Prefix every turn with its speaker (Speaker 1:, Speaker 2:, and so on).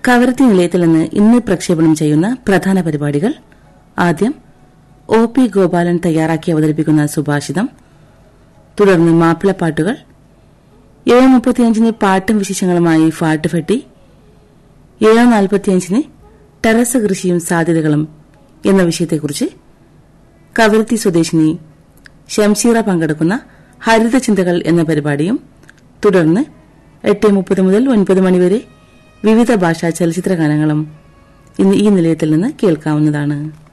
Speaker 1: കവരത്തി നിലയത്തിൽ നിന്ന് ഇന്ന് പ്രക്ഷേപണം ചെയ്യുന്ന പ്രധാന പരിപാടികൾ ആദ്യം ഒ പി ഗോപാലൻ തയ്യാറാക്കി അവതരിപ്പിക്കുന്ന സുഭാഷിതം തുടർന്ന് മാപ്പിളപ്പാട്ടുകൾ ഏഴ് മുപ്പത്തിയഞ്ചിന് പാട്ടും വിശേഷങ്ങളുമായി ഫാട്ടുഫെട്ടി ഏഴ് നാൽപ്പത്തിയഞ്ചിന് ടെറസ് കൃഷിയും സാധ്യതകളും എന്ന വിഷയത്തെക്കുറിച്ച് കവരത്തി സ്വദേശിനി ഷംഷീറ പങ്കെടുക്കുന്ന ഹരിത ചിന്തകൾ എന്ന പരിപാടിയും തുടർന്ന് എട്ട് മുപ്പത് മുതൽ ഒൻപത് മണിവരെ വിവിധ ഭാഷാ ചലച്ചിത്ര ഗാനങ്ങളും ഇന്ന് ഈ നിലയത്തിൽ നിന്ന് കേൾക്കാവുന്നതാണ്